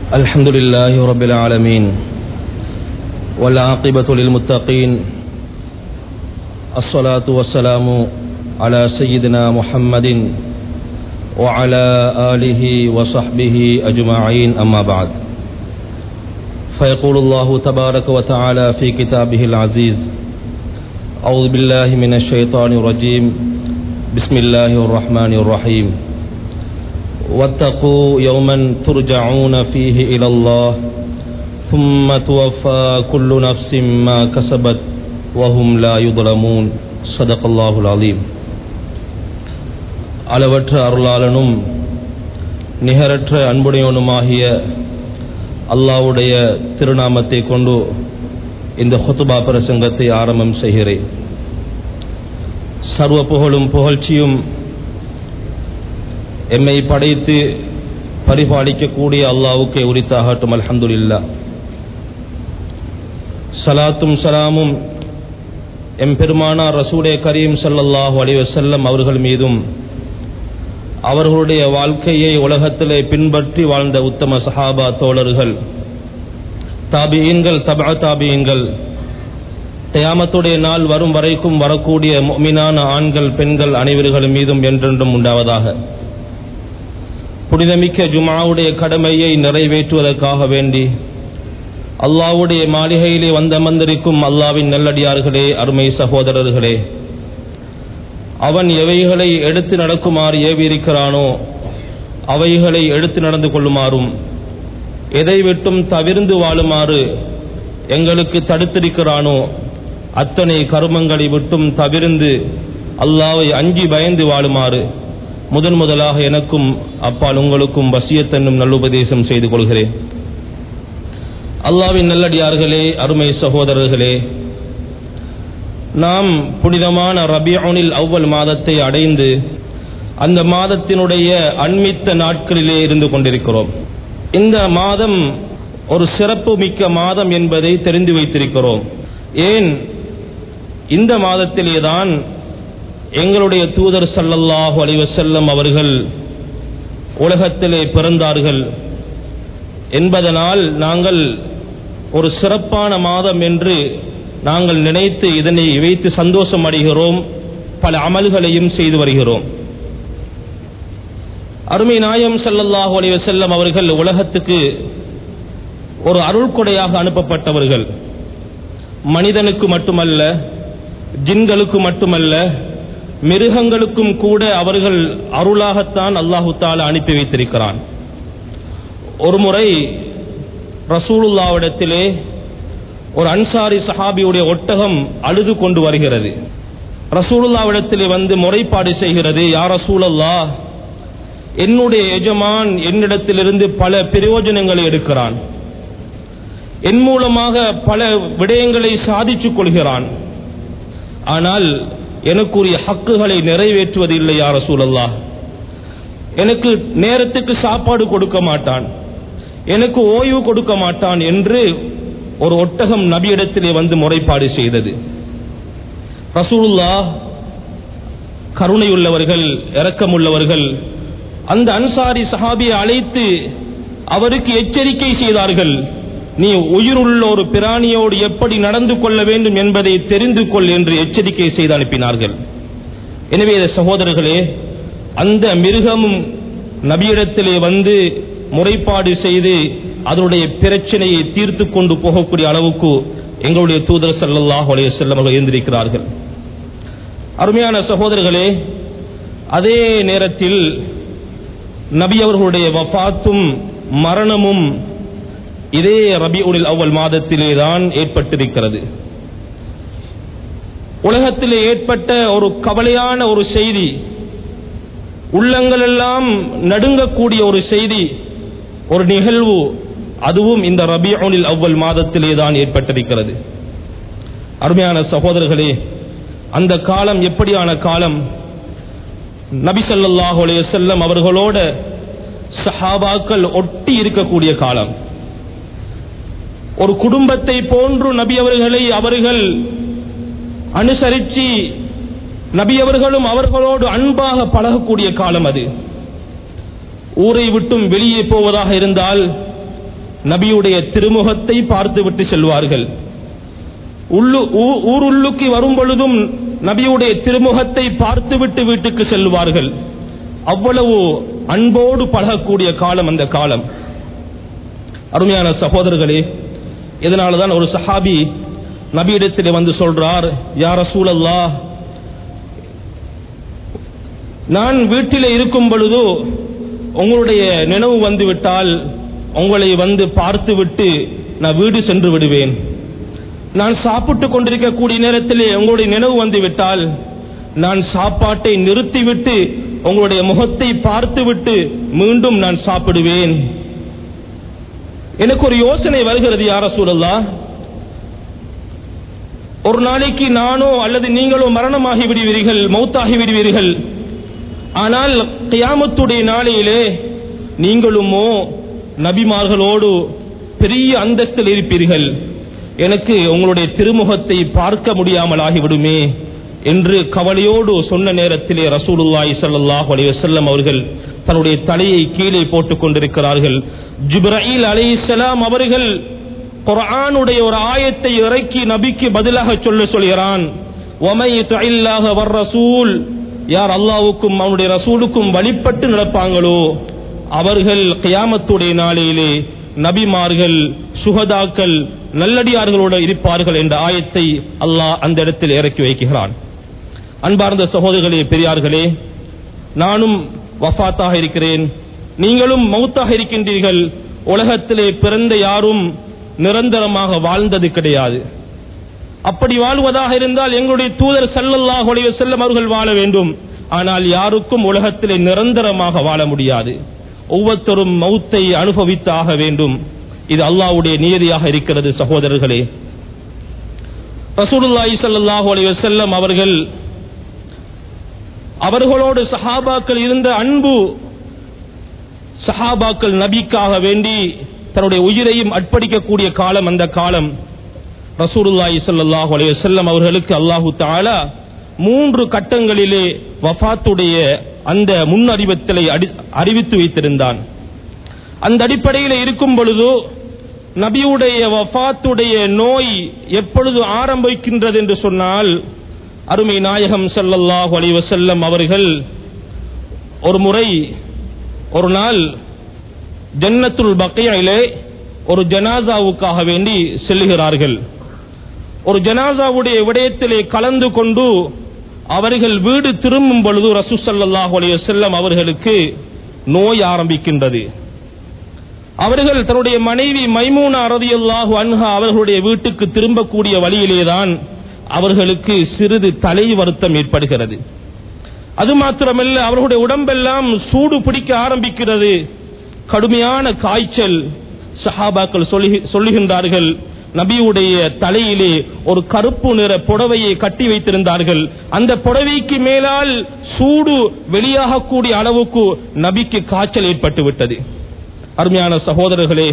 الحمد لله رب العالمين والعاقبة للمتقين الصلاة والسلام على سيدنا محمد وعلى آله وصحبه أجمعين أما بعد فيقول الله تبارك وتعالى في كتابه العزيز أعوذ بالله من الشيطان الرجيم بسم الله الرحمن الرحيم واتقوا يوما ترجعون فيه إلى الله ثم توفى كل نفس ما كسبت وهم لا يظلمون صدق الله العظيم அளவற்ற அருளாளனும் நிகரற்ற அன்புடையவனுமாகிய அல்லாவுடைய திருநாமத்தை கொண்டு இந்த ஹுத்துபா பிரசங்கத்தை ஆரம்பம் செய்கிறேன் சர்வ புகழும் புகழ்ச்சியும் எம்மை படைத்து பரிபாலிக்கக்கூடிய அல்லாவுக்கே உரித்தாகட்டும் அல்ஹந்துல்லா சலாத்தும் சலாமும் எம் பெருமானார் ரசூலே கரீம் சல்லல்லாஹு அலிவசல்லம் அவர்கள் மீதும் அவர்களுடைய வாழ்க்கையை உலகத்திலே பின்பற்றி வாழ்ந்த உத்தம சஹாபா தோழர்கள் தாபியீன்கள் தபா தாபியீன்கள் தயாமத்துடைய நாள் வரும் வரைக்கும் வரக்கூடிய மீனான ஆண்கள் பெண்கள் அனைவர்கள் மீதும் என்றென்றும் உண்டாவதாக புனிதமிக்க ஜுமாவுடைய கடமையை நிறைவேற்றுவதற்காக வேண்டி அல்லாவுடைய மாளிகையிலே வந்தமர்ந்திருக்கும் அல்லாவின் நல்லடியார்களே அருமை சகோதரர்களே அவன் எவைகளை எடுத்து நடக்குமாறு ஏவியிருக்கிறானோ அவைகளை எடுத்து நடந்து கொள்ளுமாறும் எதை விட்டும் தவிர்ந்து வாழுமாறு எங்களுக்கு தடுத்திருக்கிறானோ அத்தனை கருமங்களை விட்டும் தவிர்ந்து அல்லாவை அஞ்சி பயந்து வாழுமாறு முதன் முதலாக எனக்கும் அப்பால் உங்களுக்கும் வசியத்தன்னும் நல்லுபதேசம் செய்து கொள்கிறேன் அல்லாவின் நல்லடியார்களே அருமை சகோதரர்களே நாம் புனிதமான ரபியோனில் அவ்வல் மாதத்தை அடைந்து அந்த மாதத்தினுடைய அண்மித்த நாட்களிலே இருந்து கொண்டிருக்கிறோம் இந்த மாதம் ஒரு சிறப்பு மிக்க மாதம் என்பதை தெரிந்து வைத்திருக்கிறோம் ஏன் இந்த மாதத்திலேதான் எங்களுடைய தூதர் சல்லல்லாஹு அலிவசல்லம் அவர்கள் உலகத்திலே பிறந்தார்கள் என்பதனால் நாங்கள் ஒரு சிறப்பான மாதம் என்று நாங்கள் நினைத்து இதனை வைத்து சந்தோஷம் அடைகிறோம் பல அமல்களையும் செய்து வருகிறோம் அருமை நாயம் சல்லல்லாஹு அலிவசல்லம் அவர்கள் உலகத்துக்கு ஒரு அருள்கொடையாக அனுப்பப்பட்டவர்கள் மனிதனுக்கு மட்டுமல்ல ஜின்களுக்கு மட்டுமல்ல மிருகங்களுக்கும் கூட அவர்கள் அருளாகத்தான் அல்லாஹு தால அனுப்பி வைத்திருக்கிறான் ஒரு முறை ரசூலுல்லாவிடத்திலே ஒரு அன்சாரி சஹாபியுடைய ஒட்டகம் அழுது கொண்டு வருகிறது ரசூலுல்லாவிடத்திலே வந்து முறைப்பாடு செய்கிறது யார் ரசூலல்லா என்னுடைய எஜமான் என்னிடத்திலிருந்து பல பிரயோஜனங்களை எடுக்கிறான் என் மூலமாக பல விடயங்களை சாதிச்சுக் கொள்கிறான் ஆனால் எனக்குரிய ஹக்குகளை நிறைவேற்றுவதில்லை யார சூழல்லா எனக்கு நேரத்துக்கு சாப்பாடு கொடுக்க மாட்டான் எனக்கு ஓய்வு கொடுக்க மாட்டான் என்று ஒரு ஒட்டகம் நபியிடத்திலே வந்து முறைப்பாடு செய்தது ரசூலுல்லா கருணையுள்ளவர்கள் இரக்கமுள்ளவர்கள் அந்த அன்சாரி சஹாபியை அழைத்து அவருக்கு எச்சரிக்கை செய்தார்கள் நீ உயிருள்ள ஒரு பிராணியோடு எப்படி நடந்து கொள்ள வேண்டும் என்பதை தெரிந்து கொள் என்று எச்சரிக்கை செய்து அனுப்பினார்கள் எனவே சகோதரர்களே அந்த மிருகமும் நபியிடத்திலே வந்து முறைப்பாடு செய்து அதனுடைய பிரச்சனையை தீர்த்து கொண்டு போகக்கூடிய அளவுக்கு எங்களுடைய தூதர் சல்லாஹ் அலைய செல்லவர்கள் இருந்திருக்கிறார்கள் அருமையான சகோதரர்களே அதே நேரத்தில் நபி அவர்களுடைய வஃத்தும் மரணமும் இதே ரபியுனில் அவ்வல் மாதத்திலே தான் ஏற்பட்டிருக்கிறது உலகத்திலே ஏற்பட்ட ஒரு கவலையான ஒரு செய்தி உள்ளங்கள் எல்லாம் நடுங்கக்கூடிய ஒரு செய்தி ஒரு நிகழ்வு அதுவும் இந்த ரபியுனில் அவ்வல் மாதத்திலே தான் ஏற்பட்டிருக்கிறது அருமையான சகோதரர்களே அந்த காலம் எப்படியான காலம் நபி சல்லாஹ் செல்லம் அவர்களோட சஹாபாக்கள் ஒட்டி இருக்கக்கூடிய காலம் ஒரு குடும்பத்தை போன்று நபி அவர்களை அவர்கள் அனுசரித்து நபி அவர்களும் அவர்களோடு அன்பாக பழகக்கூடிய காலம் அது ஊரை விட்டும் வெளியே போவதாக இருந்தால் நபியுடைய திருமுகத்தை பார்த்துவிட்டு செல்வார்கள் உள்ளு ஊ- ஊருள்ளுக்கு வரும் பொழுதும் நபியுடைய திருமுகத்தை பார்த்துவிட்டு வீட்டுக்கு செல்வார்கள் அவ்வளவு அன்போடு பழகக்கூடிய காலம் அந்த காலம் அருமையான சகோதரர்களே இதனாலதான் ஒரு சஹாபி நபியிடத்திலே வந்து சொல்றார் யார சூழல்லா நான் வீட்டிலே இருக்கும் பொழுது உங்களுடைய நினைவு வந்து விட்டால் உங்களை வந்து பார்த்து விட்டு நான் வீடு சென்று விடுவேன் நான் சாப்பிட்டு கொண்டிருக்கக்கூடிய நேரத்திலே உங்களுடைய நினைவு வந்து விட்டால் நான் சாப்பாட்டை நிறுத்திவிட்டு உங்களுடைய முகத்தை பார்த்துவிட்டு மீண்டும் நான் சாப்பிடுவேன் எனக்கு ஒரு யோசனை வருகிறது யார சூழல்லா ஒரு நாளைக்கு நானோ அல்லது நீங்களோ மரணமாகி விடுவீர்கள் மௌத்தாகி விடுவீர்கள் ஆனால் கியாமத்துடைய நாளையிலே நீங்களுமோ நபிமார்களோடு பெரிய அந்தஸ்தில் இருப்பீர்கள் எனக்கு உங்களுடைய திருமுகத்தை பார்க்க முடியாமல் ஆகிவிடுமே என்று கவலையோடு சொன்ன நேரத்திலே ரசூலுல்லாஹி ஸல்லல்லாஹு அலைஹி வஸல்லம் அவர்கள் தன்னுடைய தலையை கீழே போட்டுக் கொண்டிருக்கிறார்கள் ஜிப்ரீல் அலைஹிஸ்ஸலாம் அவர்கள் குர்ஆனுடைய ஒரு ஆயத்தை இறக்கி நபிக்கு பதிலாக சொல்ல சொல்கிறான் وَمَن يُطِعِ اللَّهَ وَالرَّسُولَ யார் அல்லாஹ்வுக்கும் அவனுடைய ரசூலுக்கும் வழிபட்டு நடப்பாங்களோ அவர்கள் கியாமத்துடைய நாளிலே நபிமார்கள் சுகதாக்கள் நல்லடியார்களோடு இருப்பார்கள் என்ற ஆயத்தை அல்லாஹ் அந்த இடத்தில் இறக்கி வைக்கிறான் அன்பார்ந்த சகோதரர்களே பெரியார்களே நானும் வஃபாத்தாக இருக்கிறேன் நீங்களும் மௌத்தாக இருக்கின்றீர்கள் உலகத்திலே பிறந்த யாரும் நிரந்தரமாக வாழ்ந்தது கிடையாது அப்படி வாழ்வதாக இருந்தால் எங்களுடைய தூதர் சல்லல்லாஹு அலைஹி வஸல்லம் அவர்கள் வாழ வேண்டும் ஆனால் யாருக்கும் உலகத்திலே நிரந்தரமாக வாழ முடியாது ஒவ்வொருத்தரும் மௌத்தை அனுபவித்து ஆக வேண்டும் இது அல்லாஹ்வுடைய நியதியாக இருக்கிறது சகோதரர்களே ரசூலுல்லாஹி ஸல்லல்லாஹு அலைஹி வஸல்லம் அவர்கள் அவர்களோடு சஹாபாக்கள் இருந்த அன்பு சஹாபாக்கள் நபிக்காக வேண்டி தன்னுடைய உயிரையும் அர்ப்பணிக்கக்கூடிய காலம் அந்த காலம் ரசூலுல்லாஹி ஸல்லல்லாஹு அலைஹி வஸல்லம் அவர்களுக்கு அல்லாஹு தஆலா மூன்று கட்டங்களிலே வஃபாத்துடைய அந்த முன் அறிவித்தலை அடி- அறிவித்து வைத்திருந்தான் அந்த அடிப்படையில் இருக்கும் பொழுது நபியுடைய வஃபாத்துடைய நோய் எப்பொழுது ஆரம்பிக்கின்றது என்று சொன்னால் அருமை நாயகம் ஸல்லல்லாஹு அலைஹி வஸல்லம் அவர்கள் ஒரு முறை ஒரு நாள் ஜன்னத்துல் பக்கையிலே ஒரு ஜனாசாவுக்காக வேண்டி செல்லுகிறார்கள் ஒரு ஜனாசாவுடைய விடயத்திலே கலந்து கொண்டு அவர்கள் வீடு திரும்பும் பொழுது ரசூ ஸல்லல்லாஹு அலைஹி வஸல்லம் அவர்களுக்கு நோய் ஆரம்பிக்கின்றது அவர்கள் தன்னுடைய மனைவி மைமூனா ரதியல்லாஹு அன்ஹா அவர்களுடைய வீட்டுக்கு திரும்பக்கூடிய வழியிலேதான் அவர்களுக்கு சிறிது தலை வருத்தம் ஏற்படுகிறது அது மாத்திரமல்ல அவர்களுடைய உடம்பெல்லாம் சூடு பிடிக்க ஆரம்பிக்கிறது கடுமையான காய்ச்சல் சஹாபாக்கள் சொல்லி சொல்லுகின்றார்கள் நபியுடைய தலையிலே ஒரு கருப்பு நிற புடவையை கட்டி வைத்திருந்தார்கள் அந்த புடவைக்கு மேலால் சூடு வெளியாகக்கூடிய அளவுக்கு நபிக்கு காய்ச்சல் ஏற்பட்டு விட்டது அருமையான சகோதரர்களே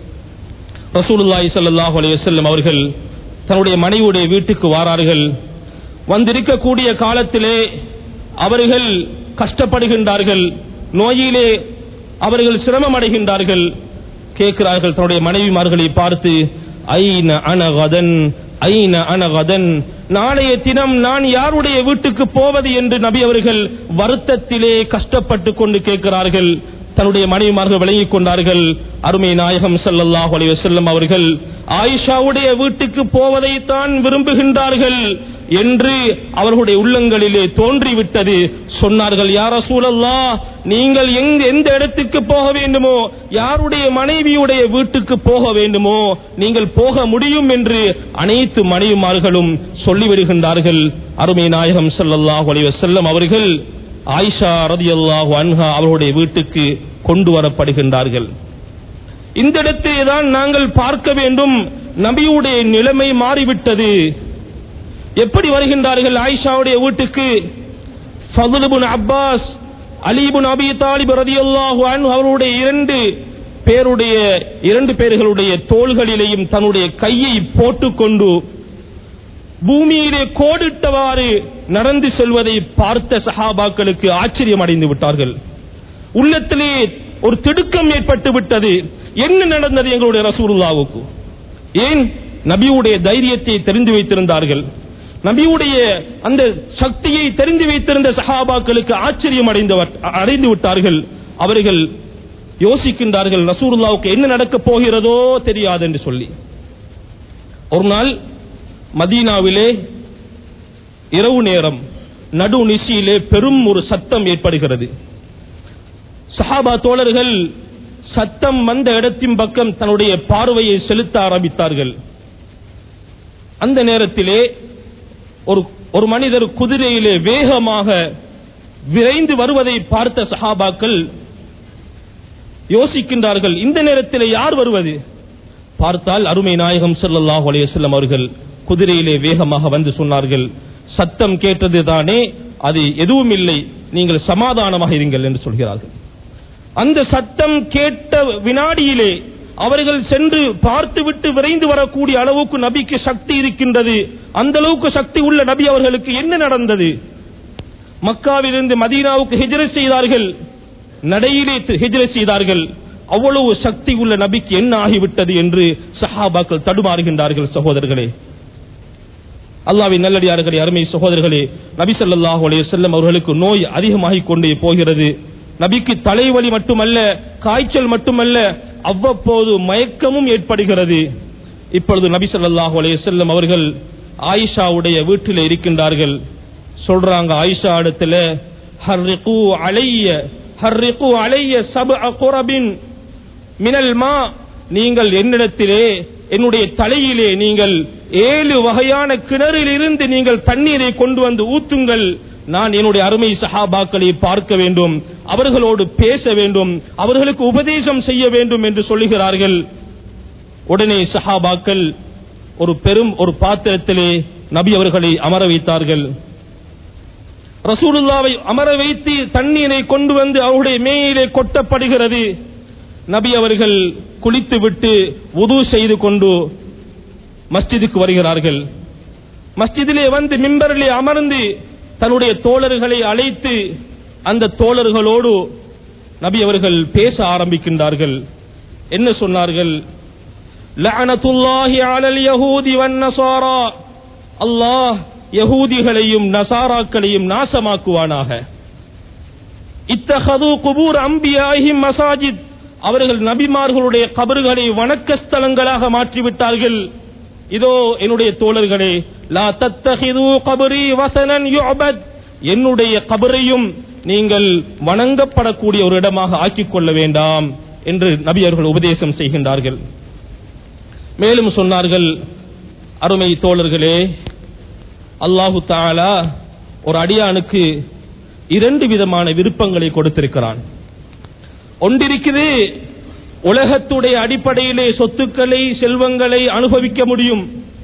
ரசூலுல்லாஹி ஸல்லல்லாஹு அலைஹி வஸல்லம் அவர்கள் தன்னுடைய மனைவியுடைய வீட்டுக்கு வாரார்கள் வந்திருக்கக்கூடிய காலத்திலே அவர்கள் கஷ்டப்படுகின்றார்கள் நோயிலே அவர்கள் சிரமம் அடைகின்றார்கள் கேட்கிறார்கள் தன்னுடைய மனைவிமார்களை பார்த்து ஐன அனகதன் ஐன அனகதன் நாளைய தினம் நான் யாருடைய வீட்டுக்கு போவது என்று நபி அவர்கள் வருத்தத்திலே கஷ்டப்பட்டு கொண்டு கேட்கிறார்கள் தன்னுடைய மனைவிமார்கள் விளங்கிக் கொண்டார்கள் அருமை நாயகம் ஸல்லல்லாஹு அலைஹி வஸல்லம் அவர்கள் ஆயிஷாவுடைய வீட்டுக்கு போவதைத்தான் விரும்புகின்றார்கள் என்று அவர்களுடைய உள்ளங்களிலே தோன்றிவிட்டது சொன்னார்கள் யார சூழல்லா நீங்கள் எங்க எந்த இடத்துக்கு போக வேண்டுமோ யாருடைய மனைவியுடைய வீட்டுக்கு போக வேண்டுமோ நீங்கள் போக முடியும் என்று அனைத்து மனைவிமார்களும் சொல்லிவிடுகின்றார்கள் அருமை நாயகம் ஸல்லல்லாஹு அலைஹி வஸல்லம் அவர்கள் ஆயிஷா ரதியல்லாஹு அன்ஹா அவர்களுடைய வீட்டுக்கு கொண்டு வரப்படுகின்றார்கள் இந்த இடத்திலே தான் நாங்கள் பார்க்க வேண்டும் நபியுடைய நிலைமை மாறிவிட்டது எப்படி வருகின்றார்கள் ஆயிஷாவுடைய வீட்டுக்கு ஃபதுலுபுன் அப்பாஸ் அலிபுன் அபி தாலிப் ரதியல்லாஹு அன்ஹு அவருடைய இரண்டு பேருடைய இரண்டு பேர்களுடைய தோள்களிலேயும் தன்னுடைய கையை போட்டுக்கொண்டு பூமியிலே கோடிட்டவாறு நடந்து செல்வதை பார்த்த சஹாபாக்களுக்கு ஆச்சரியம் அடைந்து விட்டார்கள் உள்ளத்திலே ஒரு திடுக்கம் ஏற்பட்டு விட்டது என்ன நடந்தது எங்களுடைய ரசூலுல்லாவுக்கு ஏன் நபியுடைய தைரியத்தை தெரிந்து வைத்திருந்தார்கள் நபியுடைய அந்த சக்தியை தெரிந்து வைத்திருந்த சஹாபாக்களுக்கு ஆச்சரியம் அடைந்தவர் அடைந்து விட்டார்கள் அவர்கள் யோசிக்கின்றார்கள் ரசூலுல்லாவுக்கு என்ன நடக்கப் போகிறதோ தெரியாது என்று சொல்லி ஒரு நாள் மதீனாவிலே இரவு நேரம் நடு நிசியிலே பெரும் ஒரு சத்தம் ஏற்படுகிறது சஹாபா தோழர்கள் சத்தம் வந்த இடத்தின் பக்கம் தன்னுடைய பார்வையை செலுத்த ஆரம்பித்தார்கள் அந்த நேரத்திலே ஒரு ஒரு மனிதர் குதிரையிலே வேகமாக விரைந்து வருவதை பார்த்த சஹாபாக்கள் யோசிக்கின்றார்கள் இந்த நேரத்தில் யார் வருவது பார்த்தால் அருமை நாயகம் ஸல்லல்லாஹு அலைஹி வஸல்லம் அவர்கள் குதிரையிலே வேகமாக வந்து சொன்னார்கள் சத்தம் கேட்டது தானே அது எதுவும் இல்லை நீங்கள் சமாதானமாக இருங்கள் என்று சொல்கிறார்கள் அந்த சத்தம் கேட்ட வினாடியிலே அவர்கள் சென்று பார்த்துவிட்டு விரைந்து வரக்கூடிய அளவுக்கு நபிக்கு சக்தி இருக்கின்றது அந்த அளவுக்கு சக்தி உள்ள நபி அவர்களுக்கு என்ன நடந்தது மக்காவிலிருந்து மதீனாவுக்கு ஹிஜ்ரத் செய்தார்கள் நடையிலே ஹிஜ்ரத் செய்தார்கள் அவ்வளவு சக்தி உள்ள நபிக்கு என்ன ஆகிவிட்டது என்று சஹாபாக்கள் தடுமாறுகின்றார்கள் சகோதரர்களே அல்லாவின் நல்லடியார்களே அருமை சகோதரர்களே நபி ஸல்லல்லாஹு அலைஹி வஸல்லம் அவர்களுக்கு நோய் அதிகமாகிக் கொண்டே போகிறது நபிக்கு தலைவலி மட்டுமல்ல காய்ச்சல் மட்டுமல்ல அவ்வப்போது மயக்கமும் ஏற்படுகிறது இப்பொழுது நபி ஸல்லல்லாஹு அலைஹி வஸல்லம் அவர்கள் ஆயிஷாவுடைய வீட்டில் இருக்கின்றார்கள் சொல்றாங்க ஆயிஷா இடத்துல ஹர்ரிகு அலைய ஹர்ரிகு அலைய சப்அ குரபின் மினல் மா நீங்கள் என்னிடத்திலே என்னுடைய தலையிலே நீங்கள் ஏழு வகையான கிணறில் இருந்து நீங்கள் தண்ணீரை கொண்டு வந்து ஊத்துங்கள் நான் என்னுடைய அருமை சஹாபாக்களை பார்க்க வேண்டும் அவர்களோடு பேச வேண்டும் அவர்களுக்கு உபதேசம் செய்ய வேண்டும் என்று சொல்லுகிறார்கள் உடனே சஹாபாக்கள் ஒரு பெரும் ஒரு பாத்திரத்திலே நபி அவர்களை அமர வைத்தார்கள் ரசூலுல்லாவை அமர வைத்து தண்ணீரை கொண்டு வந்து அவருடைய மேயிலே கொட்டப்படுகிறது நபி அவர்கள் குளித்துவிட்டு உது செய்து கொண்டு மஸ்ஜிதுக்கு வருகிறார்கள் மஸ்ஜிதிலே வந்து மிம்பரிலே அமர்ந்து தன்னுடைய தோழர்களை அழைத்து அந்த தோழர்களோடு நபி அவர்கள் பேச ஆரம்பிக்கின்றார்கள் என்ன சொன்னார்கள் லஅனத்துல்லாஹி அலல் யஹூதி வன் நஸாரா அல்லாஹ் யஹூதிகளையும் நசாராக்களையும் நாசமாக்குவானாக இத்தஹது குபூர் அம்பியாஹிம் மசாஜித் அவர்கள் நபிமார்களுடைய கபறுகளை வணக்க ஸ்தலங்களாக மாற்றிவிட்டார்கள் இதோ என்னுடைய தோழர்களே லா தத்தஹிது கபரி வசனன் யுஅபத் என்னுடைய கபரையும் நீங்கள் வணங்கப்படக்கூடிய ஒரு இடமாக ஆக்கிக் கொள்ள வேண்டாம் என்று நபி அவர்கள் உபதேசம் செய்கின்றார்கள் மேலும் சொன்னார்கள் அருமை தோழர்களே அல்லாஹு தாலா ஒரு அடியானுக்கு இரண்டு விதமான விருப்பங்களை கொடுத்திருக்கிறான் ஒன்றிருக்குது உலகத்துடைய அடிப்படையிலே சொத்துக்களை செல்வங்களை அனுபவிக்க முடியும்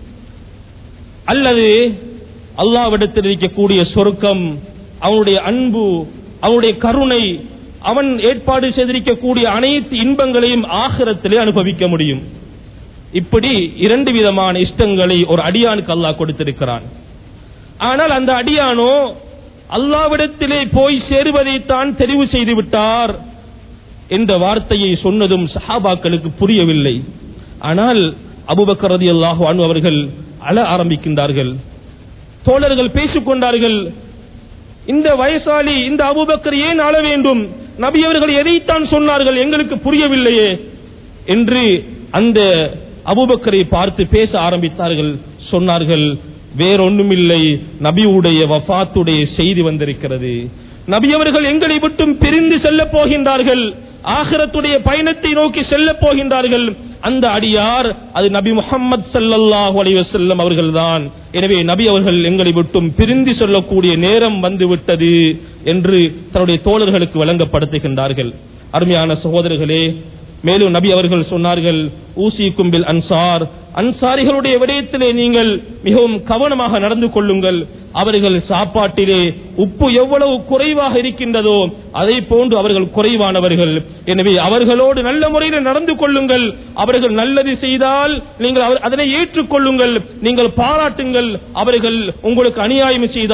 அல்லது அல்லாவிடத்தில் இருக்கக்கூடிய சொருக்கம் அவனுடைய அன்பு அவனுடைய கருணை அவன் ஏற்பாடு செய்திருக்கக்கூடிய அனைத்து இன்பங்களையும் ஆகிரத்திலே அனுபவிக்க முடியும் இப்படி இரண்டு விதமான இஷ்டங்களை ஒரு அடியானுக்கு அல்லாஹ் கொடுத்திருக்கிறான் ஆனால் அந்த அடியானோ அல்லாவிடத்திலே போய் சேருவதைத்தான் தெரிவு செய்து விட்டார் என்ற வார்த்தையை சொன்னதும் சஹாபாக்களுக்கு புரியவில்லை ஆனால் அபுபக்கர் ரதி அல்லாஹு அனு அவர்கள் அழ ஆரம்பிக்கின்றார்கள் தோழர்கள் பேசிக் கொண்டார்கள் இந்த வயசாளி இந்த அபுபக்கர் ஏன் ஆள வேண்டும் நபி அவர்கள் எதைத்தான் சொன்னார்கள் எங்களுக்கு புரியவில்லையே என்று அந்த அபுபக்கரை பார்த்து பேச ஆரம்பித்தார்கள் சொன்னார்கள் வேறொன்றுமில்லை நபியுடைய வஃபாத்துடைய செய்தி வந்திருக்கிறது நபி அவர்கள் எங்களை விட்டும் பிரிந்து செல்ல போகின்றார்கள் ஆகிரத்துடைய பயணத்தை நோக்கி செல்ல போகின்றார்கள் அந்த அடியார் அது நபி முகமது சல்லல்லாஹு அலைஹி வஸல்லம் அவர்கள்தான் எனவே நபி அவர்கள் எங்களை விட்டும் பிரிந்து செல்லக்கூடிய நேரம் வந்து விட்டது என்று தன்னுடைய தோழர்களுக்கு வழங்கப்படுத்துகின்றார்கள் அருமையான சகோதரர்களே மேலும் நபி அவர்கள் சொன்னார்கள் ஊசி கும்பில் அன்சார் அன்சாரிகளுடைய விடயத்திலே நீங்கள் மிகவும் கவனமாக நடந்து கொள்ளுங்கள் அவர்கள் சாப்பாட்டிலே உப்பு எவ்வளவு குறைவாக இருக்கின்றதோ அதை போன்று அவர்கள் குறைவானவர்கள் எனவே அவர்களோடு நல்ல முறையில் நடந்து கொள்ளுங்கள் அவர்கள் நல்லது செய்தால் நீங்கள் அவர்- அதனை ஏற்றுக்கொள்ளுங்கள் நீங்கள் பாராட்டுங்கள் அவர்கள் உங்களுக்கு அநியாயம் செய்தால்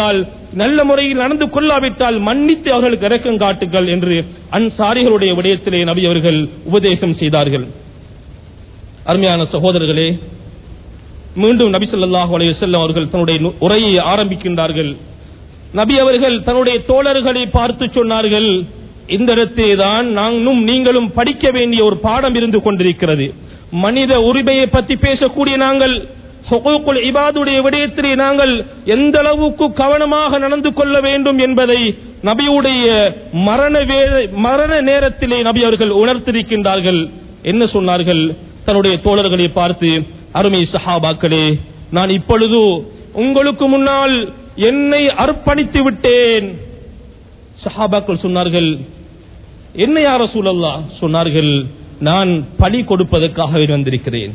நல்ல முறையில் நடந்து கொள்ளாவிட்டால் மன்னித்து அவர்களுக்கு இறக்கம் காட்டுங்கள் என்று அன்சாரிகளுடைய விடயத்திலே நபி அவர்கள் உபதேசம் செய்தார்கள் அருமையான சகோதரர்களே மீண்டும் நபி ஸல்லல்லாஹு அலைஹி வஸல்லம் அவர்கள் தன்னுடைய நு- உரையை ஆரம்பிக்கின்றார்கள் நபி அவர்கள் தன்னுடைய தோழர்களை பார்த்து சொன்னார்கள் இந்த இடத்திலே தான் நானும் நீங்களும் படிக்க வேண்டிய ஒரு பாடம் இருந்து கொண்டிருக்கிறது மனித உரிமையை பற்றி பேசக்கூடிய நாங்கள் ஹுகூக்குல் இபாதுடைய விடயத்திலே நாங்கள் எந்த அளவுக்கு கவனமாக நடந்து கொள்ள வேண்டும் என்பதை நபியுடைய மரண வே- மரண நேரத்திலே நபி அவர்கள் உணர்த்திருக்கின்றார்கள் என்ன சொன்னார்கள் தன்னுடைய தோழர்களை பார்த்து அருமை சஹாபாக்களே நான் இப்பொழுது உங்களுக்கு முன்னால் என்னை அர்ப்பணித்து விட்டேன் சஹாபாக்கள் சொன்னார்கள் என்ன யார சூழல்லா சொன்னார்கள் நான் பலி கொடுப்பதற்காக வந்திருக்கிறேன்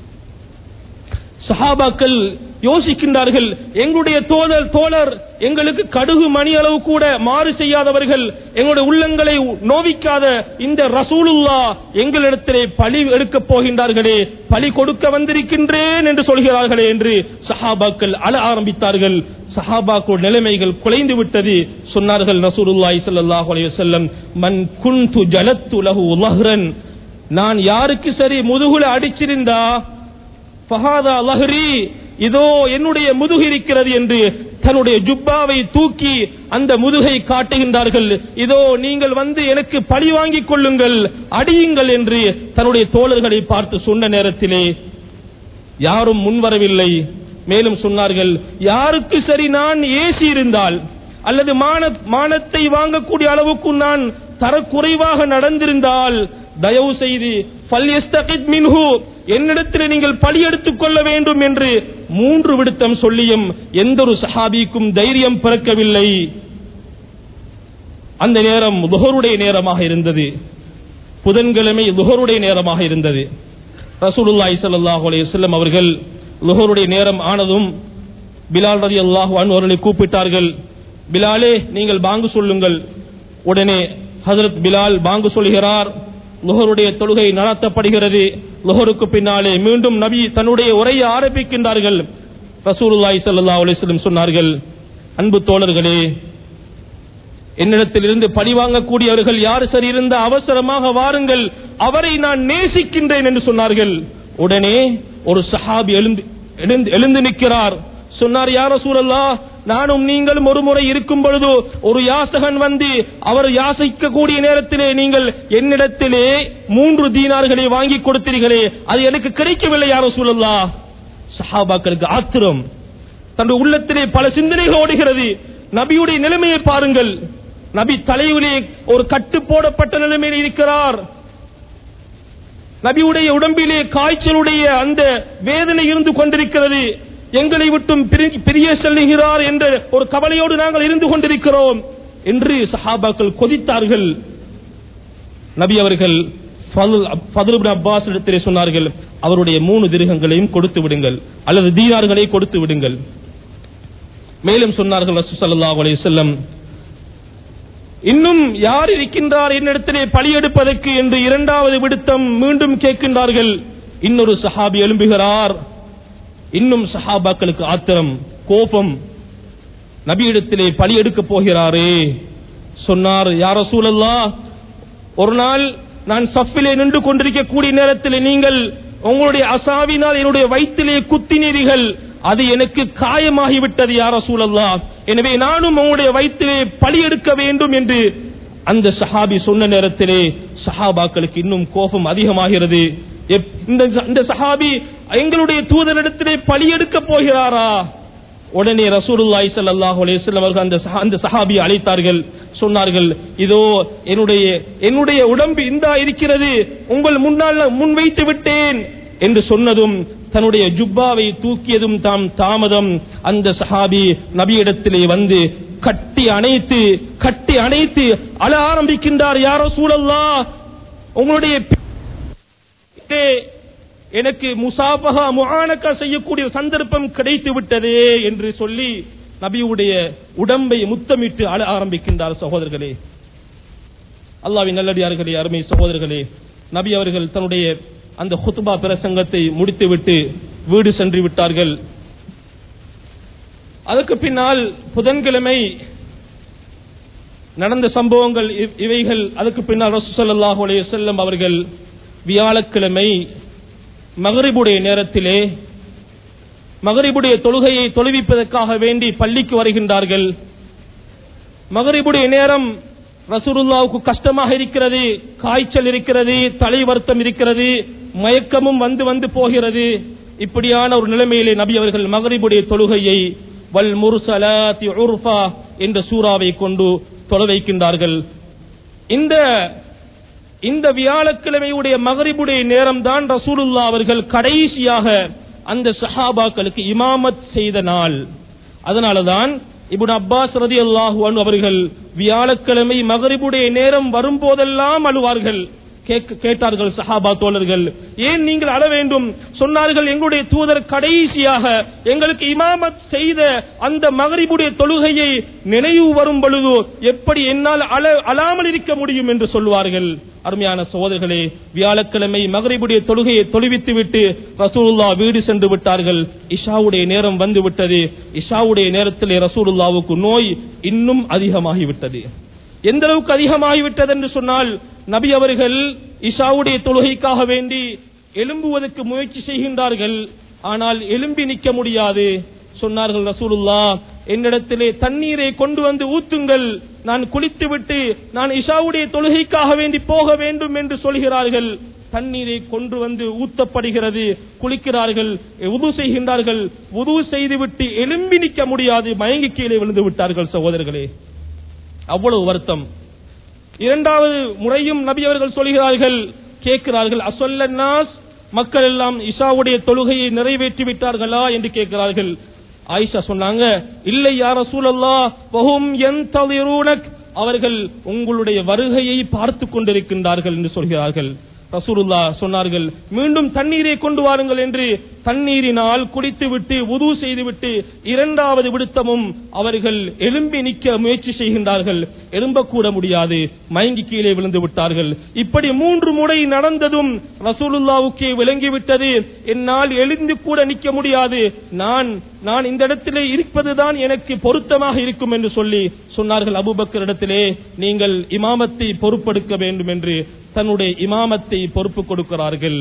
சஹாபாக்கள் யோசிக்கின்றார்கள் எங்களுடைய தோழர் தோழர் எங்களுக்கு கடுகு மணி அளவு கூட மாறு செய்யாதவர்கள் எங்களுடைய உள்ளங்களை நோவிக்காத இந்த ரசூலுல்லா எங்களிடத்திலே பழி எடுக்கப் போகின்றார்களே பழி கொடுக்க வந்திருக்கின்றேன் என்று சொல்கிறார்களே என்று சஹாபாக்கள் அழ ஆரம்பித்தார்கள் சஹாபாக்கள் நிலைமைகள் குலைந்து விட்டது சொன்னார்கள் ரசூலுல்லாஹி ஸல்லல்லாஹு அலைஹி வஸல்லம் மன் குன்து ஜலத்து லஹு லஹ்ரன் நான் யாருக்கு சரி முதுகுல அடிச்சிருந்தா ஃபஹாதா லஹ்ரி இதோ என்னுடைய முதுகு இருக்கிறது என்று தன்னுடைய ஜுப்பாவை தூக்கி அந்த முதுகை காட்டுகின்றார்கள் இதோ நீங்கள் வந்து எனக்கு பழி வாங்கிக் கொள்ளுங்கள் அடியுங்கள் என்று தன்னுடைய தோழர்களை பார்த்து சொன்ன நேரத்திலே யாரும் முன்வரவில்லை மேலும் சொன்னார்கள் யாருக்கு சரி நான் ஏசி இருந்தால் அல்லது மான மானத்தை வாங்கக்கூடிய அளவுக்கு நான் தரக்குறைவாக நடந்திருந்தால் தயவு செய்து ஃபல்யஸ்தகித் மின்ஹு என்னிடத்தில் நீங்கள் பழி எடுத்துக் கொள்ள வேண்டும் என்று மூன்று விடுத்தம் சொல்லியும் எந்த ஒரு சஹாபிக்கும் தைரியம் பிறக்கவில்லை அந்த நேரம் துஹருடைய நேரமாக இருந்தது புதன்கிழமை துஹருடைய நேரமாக இருந்தது ரசூலுல்லாஹி ஸல்லல்லாஹு அலைஹி வஸல்லம் அவர்கள் லுஹருடைய நேரம் ஆனதும் பிலால் ரலியல்லாஹு அன்ஹு அவர்களை கூப்பிட்டார்கள் பிலாலே நீங்கள் பாங்கு சொல்லுங்கள் உடனே ஹஜரத் பிலால் பாங்கு சொல்கிறார் லுஹருடைய தொழுகை நடத்தப்படுகிறது லுஹருக்கு பின்னாலே மீண்டும் நபி தன்னுடைய உரையை ஆரம்பிக்கின்றார்கள் ரசூலுல்லாஹி ஸல்லல்லாஹு அலைஹி வஸல்லம் சொன்னார்கள் அன்பு தோழர்களே என்னிடத்திலிருந்து பழி வாங்கக்கூடியவர்கள் யார் சரி இருந்த அவசரமாக வாருங்கள் அவரை நான் நேசிக்கின்றேன் என்று சொன்னார்கள் உடனே ஒரு சஹாபி எழுந்து எழுந்து- எழுந்து நிற்கிறார் சொன்னார் யார சூழல்லா நானும் நீங்களும் ஒரு முறை இருக்கும் பொழுது ஒரு யாசகன் வந்து அவர் யாசிக்கக்கூடிய நேரத்திலே நீங்கள் என்னிடத்திலே மூன்று தீனார்களை வாங்கி கொடுத்தீர்களே அது எனக்கு கிடைக்கவில்லை யார சூழல்லா சஹாபாக்களுக்கு ஆத்திரம் தன்னுடைய உள்ளத்திலே பல சிந்தனைகள் ஓடுகிறது நபியுடைய நிலைமையை பாருங்கள் நபி தலையிலே ஒரு கட்டு போடப்பட்ட நிலைமையில் இருக்கிறார் நபியுடைய உடம்பிலே காய்ச்சலுடைய அந்த வேதனை இருந்து கொண்டிருக்கிறது எங்களை விட்டும் பிரி- பிரிய செல்லுகிறார் என்ற ஒரு கவலையோடு நாங்கள் இருந்து கொண்டிருக்கிறோம் என்று சஹாபாக்கள் கொதித்தார்கள் நபி அவர்கள் ஃபதுல் இப்னு அப்பாஸ் இடத்திலே சொன்னார்கள் அவருடைய மூணு திருகங்களையும் கொடுத்து விடுங்கள் அல்லது தீனார்களை கொடுத்து விடுங்கள் மேலும் சொன்னார்கள் ரசூல் ஸல்லல்லாஹு அலைஹி வஸல்லம் இன்னும் யார் இருக்கின்றார் என்னிடத்திலே பலியெடுப்பதற்கு என்று இரண்டாவது விடுத்தம் மீண்டும் கேட்கின்றார்கள் இன்னொரு சஹாபி எழும்புகிறார் இன்னும் சஹாபாக்களுக்கு ஆத்திரம் கோபம் நபியிடத்திலே பலி எடுக்கப் போகிறாரே சொன்னார் யார சூழல்லா ஒரு நாள் நான் சஃபிலே நின்று கொண்டிருக்கக்கூடிய நேரத்தில் நீங்கள் உங்களுடைய அசாவினால் என்னுடைய வயிற்றிலே குத்தினீர்கள் அது எனக்கு காயமாகிவிட்டது யார சூழல்லா எனவே நானும் உங்களுடைய வயிற்றிலே பலி எடுக்க வேண்டும் என்று அந்த சஹாபி சொன்ன நேரத்திலே சஹாபாக்களுக்கு இன்னும் கோபம் அதிகமாகிறது எப்- இந்த இந்த சஹாபி எங்களுடைய தூதரிடத்திலே பலி எடுக்க போகிறாரா உடனே ரசூலுல்லாஹி ஸல்லல்லாஹு அலைஹி வஸல்லம் அவர்கள் அந்த சஹா- அந்த சஹாபி அழைத்தார்கள் சொன்னார்கள் இதோ என்னுடைய என்னுடைய உடம்பு இந்தா இருக்கிறது உங்கள் முன்னால் முன் வைத்து விட்டேன் என்று சொன்னதும் தன்னுடைய ஜுப்பாவை தூக்கியதும் தாம் தாமதம் அந்த சஹாபி நபியிடத்திலே வந்து கட்டி அணைத்து கட்டி அணைத்து அழ ஆரம்பிக்கின்றார் யாரோ சூழல்லா உங்களுடைய இதே எனக்கு முசாபகா முஆனக்கா செய்யக்கூடிய சந்தர்ப்பம் கிடைத்து விட்டதே என்று சொல்லி நபியுடைய உடம்பை முத்தமிட்டு அழ ஆரம்பிக்கின்றார் சகோதரர்களே அல்லாவின் நல்லடியார்களே அருமை சகோதரர்களே நபி அவர்கள் தன்னுடைய அந்த ஹுத்பா பிரசங்கத்தை முடித்துவிட்டு வீடு சென்று விட்டார்கள் அதுக்கு பின்னால் புதன்கிழமை நடந்த சம்பவங்கள் இவ்- இவைகள் அதுக்கு பின்னால் ரசூலுல்லாஹி அலைஹி வஸல்லம் அவர்கள் வியாழக்கிழமை மகரிபுடைய நேரத்திலே மகரிபுடைய தொழுகையை தொழுவிப்பதற்காக வேண்டி பள்ளிக்கு வருகின்றார்கள் மகரிபுடைய நேரம் ரசூலுல்லாவுக்கு கஷ்டமாக இருக்கிறது காய்ச்சல் இருக்கிறது தலை வருத்தம் இருக்கிறது மயக்கமும் வந்து வந்து போகிறது இப்படியான ஒரு நிலைமையிலே நபி அவர்கள் மகரிபுடைய தொழுகையை வல் முர்சலாத்தி உர்ஃபா என்ற சூறாவை கொண்டு தொழ வைக்கின்றார்கள் இந்த இந்த வியாழக்கிழமையுடைய மகரிபுடைய நேரம் தான் ரசூலுல்லா அவர்கள் கடைசியாக அந்த சஹாபாக்களுக்கு இமாமத் செய்த நாள் அதனாலதான் இப்னு அப்பாஸ் ரதியல்லாஹு அன்ஹு அவர்கள் வியாழக்கிழமை மகரிபுடைய நேரம் வரும்போதெல்லாம் அழுவார்கள் கேட்க- கேட்டார்கள் சஹாபா தோழர்கள் ஏன் நீங்கள் அழ வேண்டும் சொன்னார்கள் எங்களுடைய தூதர் கடைசியாக எங்களுக்கு இமாமத் செய்த அந்த மகரிபுடைய தொழுகையை நினைவு வரும் பொழுது எப்படி என்னால் அழ அழாமல் இருக்க முடியும் என்று சொல்வார்கள் அருமையான சகோதரர்களே வியாழக்கிழமை மகரிபுடைய தொழுகையை தொழுவித்து விட்டு ரசூலுல்லா வீடு சென்று விட்டார்கள் இஷாவுடைய நேரம் வந்து விட்டது இஷாவுடைய நேரத்திலே ரசூலுல்லாவுக்கு நோய் இன்னும் அதிகமாகிவிட்டது எந்த அளவுக்கு அதிகமாகிவிட்டது என்று சொன்னால் நபி அவர்கள் இஷாவுடைய தொழுகைக்காக வேண்டி எழும்புவதற்கு முயற்சி செய்கின்றார்கள் ஆனால் எழும்பி நிற்க முடியாது சொன்னார்கள் ரசூலுல்லா என்னிடத்திலே தண்ணீரை கொண்டு வந்து ஊத்துங்கள் நான் குளித்துவிட்டு நான் இஷாவுடைய தொழுகைக்காக வேண்டி போக வேண்டும் என்று சொல்கிறார்கள் தண்ணீரை கொண்டு வந்து ஊத்தப்படுகிறது குளிக்கிறார்கள் உது செய்கின்றார்கள் உது செய்துவிட்டு எழும்பி நிற்க முடியாது மயங்கி கீழே விழுந்து விட்டார்கள் சகோதரர்களே அவ்வளவு வருத்தம் இரண்டாவது முறையும் நபி அவர்கள் சொல்கிறார்கள் கேட்கிறார்கள் அசொல்ல நாஸ் மக்கள் எல்லாம் இஷாவுடைய தொழுகையை நிறைவேற்றி விட்டார்களா என்று கேட்கிறார்கள் ஆயிஷா சொன்னாங்க இல்லை யார சூழல்லா வஹும் என் அவர்கள் உங்களுடைய வருகையை பார்த்து கொண்டிருக்கின்றார்கள் என்று சொல்கிறார்கள் ரசூலுல்லா சொன்னார்கள் மீண்டும் தண்ணீரை கொண்டு வாருங்கள் என்று தண்ணீரினால் குடித்துவிட்டு உது செய்துவிட்டு இரண்டாவது விடுத்தமும் அவர்கள் எழும்பி நிற்க முயற்சி செய்கின்றார்கள் எழும்பக்கூட முடியாது மயங்கி கீழே விழுந்து விட்டார்கள் இப்படி மூன்று முறை நடந்ததும் ரசூலுல்லாவுக்கே விளங்கிவிட்டது என்னால் எழுந்து கூட நிற்க முடியாது நான் நான் இந்த இடத்திலே இருப்பதுதான் எனக்கு பொருத்தமாக இருக்கும் என்று சொல்லி சொன்னார்கள் அபூபக்கர் இடத்திலே நீங்கள் இமாமத்தை பொறுப்பெடுக்க வேண்டும் என்று தன்னுடைய இமாமத்தை பொறுப்பு கொடுக்கிறார்கள்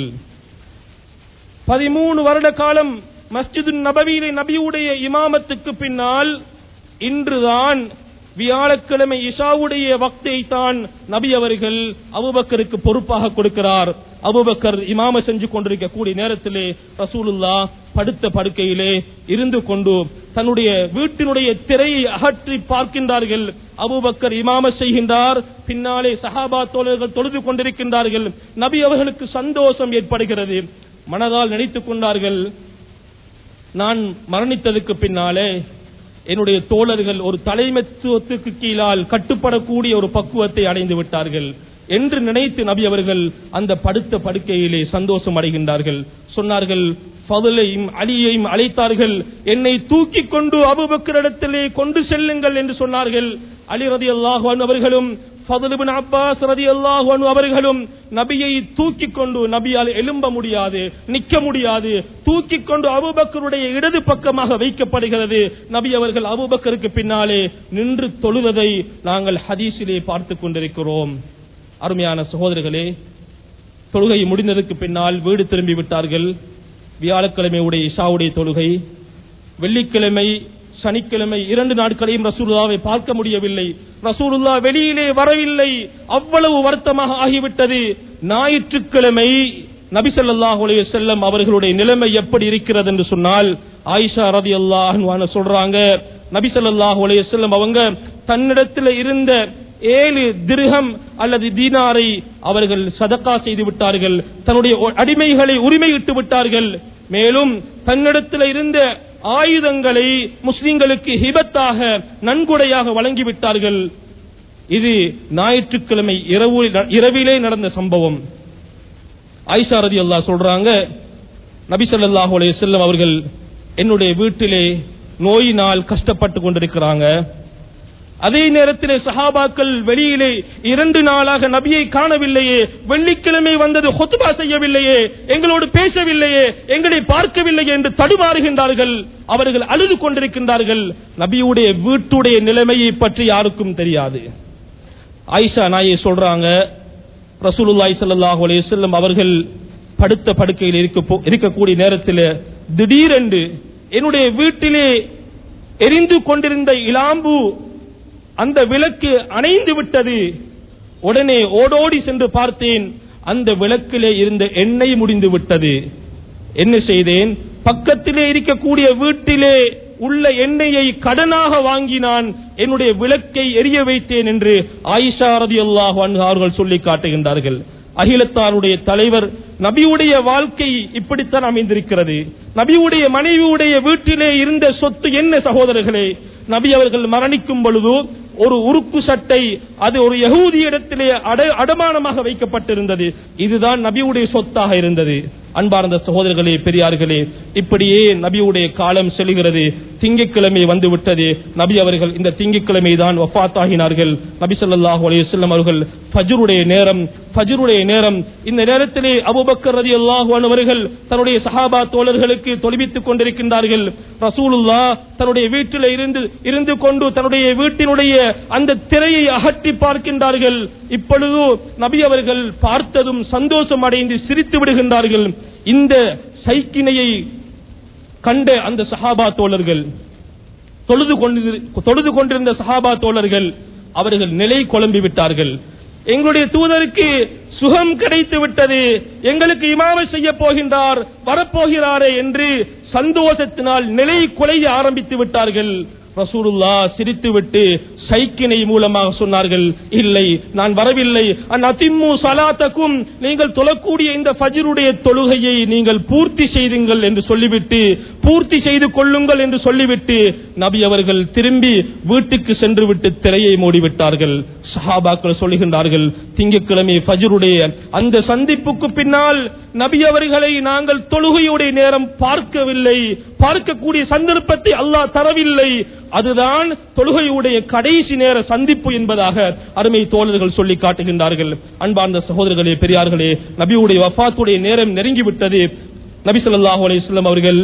பதிமூணு வருட காலம் மஸ்ஜிது நபவியிலே நபியுடைய இமாமத்துக்கு பின்னால் இன்றுதான் வியாழக்கிழமை இஷாவுடைய வக்தை தான் நபி அவர்கள் அபுபக்கருக்கு பொறுப்பாக கொடுக்கிறார் அபுபக்கர் இமாம செஞ்சு கொண்டிருக்க கூடிய நேரத்திலே ரசூலுல்லா படுத்த படுக்கையிலே இருந்து கொண்டு தன்னுடைய வீட்டினுடைய திரையை அகற்றி பார்க்கின்றார்கள் அபூபக்கர் இமாம செய்கின்றார் பின்னாலே சஹாபா தோழர்கள் தொழுது கொண்டிருக்கின்றார்கள் நபி அவர்களுக்கு சந்தோஷம் ஏற்படுகிறது மனதால் நினைத்துக் கொண்டார்கள் நான் மரணித்ததுக்கு பின்னாலே என்னுடைய தோழர்கள் ஒரு தலைமைத்துவத்துக்கு கீழால் கட்டுப்படக்கூடிய ஒரு பக்குவத்தை அடைந்து விட்டார்கள் என்று நினைத்து நபி அவர்கள் அந்த படுத்த படுக்கையிலே சந்தோஷம் அடைகின்றார்கள் சொன்னார்கள் ஃபதுலையும் அலியையும் அழைத்தார்கள் என்னை தூக்கி கொண்டு அபுபக்கரிடத்திலே கொண்டு செல்லுங்கள் என்று சொன்னார்கள் அலி ரதி அல்லாஹ் அவர்களும் ஃபதுல் இப்னு அப்பாஸ் ரலியல்லாஹு அன்ஹு அவர்களும் நபியை தூக்கி கொண்டு நபியால் எழும்ப முடியாது நிக்க முடியாது தூக்கி கொண்டு அபூபக்கருடைய இடது பக்கமாக வைக்கப்படுகிறது நபி அவர்கள் அபூபக்கருக்கு பின்னாலே நின்று தொழுவதை நாங்கள் ஹதீஸிலே பார்த்துக் கொண்டிருக்கிறோம் அருமையான சகோதரர்களே தொழுகை முடிந்ததற்கு பின்னால் வீடு திரும்பி விட்டார்கள் வியாழக்கிழமை உடைய இஷாவுடைய தொழுகை வெள்ளிக்கிழமை சனிக்கிழமை இரண்டு நாட்களையும் ரசூலுல்லாவை பார்க்க முடியவில்லை ரசூலுல்லா வெளியிலே வரவில்லை அவ்வளவு வருத்தமாக ஆகிவிட்டது ஞாயிற்றுக்கிழமை நபி ஸல்லல்லாஹு அலைஹி வஸல்லம் அவர்களுடைய நிலைமை எப்படி இருக்கிறது என்று சொன்னால் ஆயிஷா ரதியல்லாஹு அன்ஹா சொல்றாங்க நபி ஸல்லல்லாஹு அலைஹி வஸல்லம் அவங்க தன்னிடத்தில் இருந்த ஏழு திருகம் அல்லது தீனாரை அவர்கள் சதக்கா செய்து விட்டார்கள் தன்னுடைய அடிமைகளை உரிமையிட்டு விட்டார்கள் மேலும் தன்னிடத்தில் இருந்த ஆயுதங்களை முஸ்லிம்களுக்கு ஹிபத்தாக நன்கொடையாக வழங்கிவிட்டார்கள் இது ஞாயிற்றுக்கிழமை இரவு இரவிலே நடந்த சம்பவம் ஆயிஷா ரதி அல்லாஹ் சொல்றாங்க நபி ஸல்லல்லாஹு அலைஹி வஸல்லம் அவர்கள் என்னுடைய வீட்டிலே நோயினால் கஷ்டப்பட்டு கொண்டிருக்கிறாங்க அதே நேரத்திலே சஹாபாக்கள் வெளியிலே இரண்டு நாளாக நபியை காணவில்லையே வெள்ளிக்கிழமை வந்தது ஹொத்துபா செய்யவில்லையே எங்களோடு பேசவில்லையே எங்களை பார்க்கவில்லையே என்று தடுமாறுகின்றார்கள் அவர்கள் அழுது கொண்டிருக்கின்றார்கள் நபியுடைய வீட்டுடைய நிலைமையை பற்றி யாருக்கும் தெரியாது ஆயிஷா நாயை சொல்றாங்க ரசூலுல்லாஹி ஸல்லல்லாஹு அலைஹி வஸல்லம் அவர்கள் படுத்த படுக்கையில் இருக்க போ- இருக்கக்கூடிய நேரத்தில் திடீரென்று என்னுடைய வீட்டிலே எரிந்து கொண்டிருந்த இலாம்பு அந்த விளக்கு அணைந்து விட்டது உடனே ஓடோடி சென்று பார்த்தேன் அந்த விளக்கிலே இருந்த எண்ணெய் முடிந்து விட்டது என்ன செய்தேன் பக்கத்திலே இருக்கக்கூடிய வீட்டிலே உள்ள எண்ணெயை கடனாக வாங்கி நான் என்னுடைய விளக்கை எரிய வைத்தேன் என்று ஆயிஷா ரதியல்லாஹு அன்ஹா அவர்கள் சொல்லி காட்டுகின்றார்கள் அகிலத்தாருடைய தலைவர் நபியுடைய வாழ்க்கை இப்படித்தான் அமைந்திருக்கிறது நபியுடைய மனைவியுடைய வீட்டிலே இருந்த சொத்து என்ன சகோதரர்களே நபி அவர்கள் மரணிக்கும் பொழுது ஒரு உருக்கு சட்டை அது ஒரு யகூதியிடத்திலே அட அடமானமாக வைக்கப்பட்டிருந்தது இதுதான் நபியுடைய சொத்தாக இருந்தது அன்பார்ந்த சகோதரர்களே பெரியார்களே இப்படியே நபியுடைய காலம் செல்கிறது திங்கட்கிழமை வந்து விட்டது நபி அவர்கள் இந்த திங்கட்கிழமை தான் வஃபாத்தாகினார்கள் நபி ஸல்லல்லாஹு அலைஹி வஸல்லம் அவர்கள் ஃபஜ்ருடைய நேரம் ஃபஜ்ருடைய நேரம் இந்த நேரத்திலே அபூபக்கர் ரலியல்லாஹு அன்ஹு அவர்கள் தன்னுடைய சஹாபா தோழர்களுக்கு தொலைவித்துக் கொண்டிருக்கின்றார்கள் ரசூலுல்லாஹ் தன்னுடைய வீட்டில் இருந்து இருந்து கொண்டு தன்னுடைய வீட்டினுடைய அந்த திரையை அகற்றி பார்க்கின்றார்கள் இப்பொழுது நபி அவர்கள் பார்த்ததும் சந்தோஷம் அடைந்து சிரித்து விடுகின்றார்கள் இந்த சைக்கினையை கண்ட அந்த சஹாபா தோழர்கள் தொழுது கொண்டிரு- தொழுது கொண்டிருந்த சஹாபா தோழர்கள் அவர்கள் நிலை குழம்பி விட்டார்கள் எங்களுடைய தூதருக்கு சுகம் கிடைத்து விட்டது எங்களுக்கு இமாமை செய்ய போகின்றார் வரப்போகிறாரே என்று சந்தோஷத்தினால் நிலை குலைய ஆரம்பித்து விட்டார்கள் ரசூலுல்லா சிரித்துவிட்டு சைக்கினை மூலமாக சொன்னார்கள் இல்லை நான் வரவில்லை அன் அதிம்மு சலாத்தக்கும் நீங்கள் தொழக்கூடிய இந்த ஃபஜ்ருடைய தொழுகையை நீங்கள் பூர்த்தி செய்துங்கள் என்று சொல்லிவிட்டு பூர்த்தி செய்து கொள்ளுங்கள் என்று சொல்லிவிட்டு நபி அவர்கள் திரும்பி வீட்டுக்கு சென்று விட்டு திரையை மூடிவிட்டார்கள் சஹாபாக்கள் சொல்லுகின்றார்கள் திங்கட்கிழமை ஃபஜ்ருடைய அந்த சந்திப்புக்கு பின்னால் நபி அவர்களை நாங்கள் தொழுகையுடைய நேரம் பார்க்கவில்லை பார்க்கக்கூடிய சந்தர்ப்பத்தை அல்லாஹ் தரவில்லை அதுதான் தொழுகையுடைய கடைசி நேர சந்திப்பு என்பதாக அருமை தோழர்கள் சொல்லி காட்டுகின்றார்கள் அன்பார்ந்த சகோதரர்களே பெரியார்களே நபியுடைய வஃபாத்துடைய நேரம் நெருங்கிவிட்டது நபி ஸல்லல்லாஹு அலைஹி வஸல்லம் அவர்கள்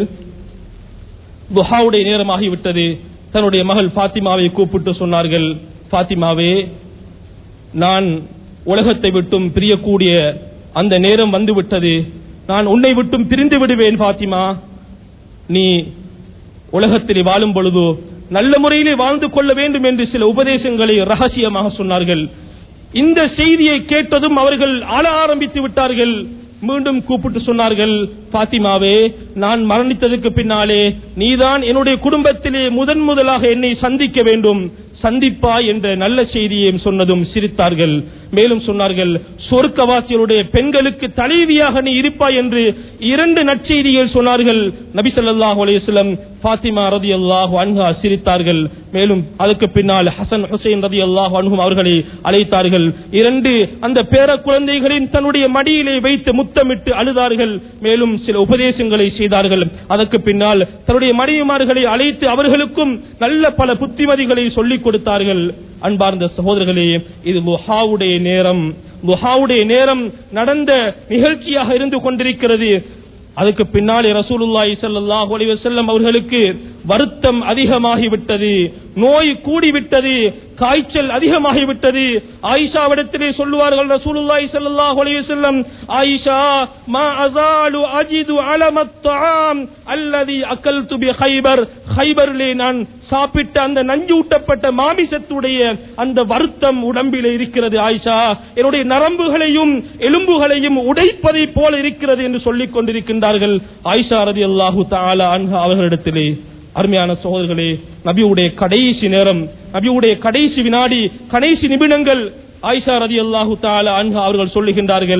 துஹாவுடைய நேரமாகிவிட்டது தன்னுடைய மகள் ஃபாத்திமாவை கூப்பிட்டு சொன்னார்கள் ஃபாத்திமாவே நான் உலகத்தை விட்டும் பிரியக்கூடிய அந்த நேரம் வந்துவிட்டது நான் உன்னை விட்டும் பிரிந்து விடுவேன் ஃபாத்திமா நீ உலகத்திலே வாழும் பொழுது நல்ல முறையிலே வாழ்ந்து கொள்ள வேண்டும் என்று சில உபதேசங்களை ரகசியமாக சொன்னார்கள் இந்த செய்தியை கேட்டதும் அவர்கள் ஆள ஆரம்பித்து விட்டார்கள் மீண்டும் கூப்பிட்டு சொன்னார்கள் பாத்திமாவே நான் மரணித்ததுக்கு பின்னாலே நீதான் என்னுடைய குடும்பத்திலே முதன் முதலாக என்னை சந்திக்க வேண்டும் சந்திப்பா என்ற நல்ல செய்தியையும் சொன்னதும் சிரித்தார்கள் மேலும் சொன்னார்கள் சொர்க்கவாசிகளுடைய பெண்களுக்கு தலைவியாக நீ இருப்பாய் என்று இரண்டு நற்செய்திகள் சொன்னார்கள் நபி ஸல்லல்லாஹு அலைஹி வஸல்லம் ஃபாத்திமா ரலியல்லாஹு அன்ஹா சிரித்தார்கள் மேலும் அதுக்கு பின்னால் ஹசன் ஹுசைன் ரலியல்லாஹு அன்ஹும் அவர்களை அழைத்தார்கள் இரண்டு அந்த பேர குழந்தைகளின் தன்னுடைய மடியிலே வைத்து முத்தமிட்டு அழுதார்கள் மேலும் சில உபதேசங்களை செய்தார்கள் அதற்கு பின்னால் தன்னுடைய மனைவிமார்களை அழைத்து அவர்களுக்கும் நல்ல பல புத்திமதிகளை சொல்லிக் கொடுத்தார்கள் அன்பார்ந்த சகோதரர்களே இது லுஹாவுடைய நேரம் லுஹாவுடைய நேரம் நடந்த நிகழ்ச்சியாக இருந்து கொண்டிருக்கிறது அதுக்கு பின்னாலே ரசூலுல்லாஹி ஸல்லல்லாஹு அலைஹி வஸல்லம் அவர்களுக்கு வருத்தம் அதிகமாகிவிட்டது நோய் கூடிவிட்டது காய்ச்சல் அதிகமாகிவிட்டது ஆயிஷாவிடத்திலே சொல்லுவார்கள் ரசூலுல்லாஹி ஸல்லல்லாஹு அலைஹி வஸல்லம் ஆயிஷா மா அஸாலு அஜிது அலமத் தஆம் அல்லதி அகல்து பி ஹைபர் ஹைபரிலே நான் சாப்பிட்ட அந்த நஞ்சூட்டப்பட்ட மாமிசத்துடைய அந்த வருத்தம் உடம்பிலே இருக்கிறது ஆயிஷா என்னுடைய நரம்புகளையும் எலும்புகளையும் உடைப்பதை போல இருக்கிறது என்று சொல்லிக் கொண்டிருக்கின்றார்கள் ஆயிஷா ரதியல்லாஹு தஆலா அன்ஹா அவர்களிடத்திலே அருமையான சகோதரர்களே நபியுடைய கடைசி நேரம் நபியுடைய கடைசி வினாடி கடைசி நிமிடங்கள் ஆயிஷா ரதி அல்லாஹு தாலா அன்ஹா அவர்கள் சொல்லுகின்றார்கள்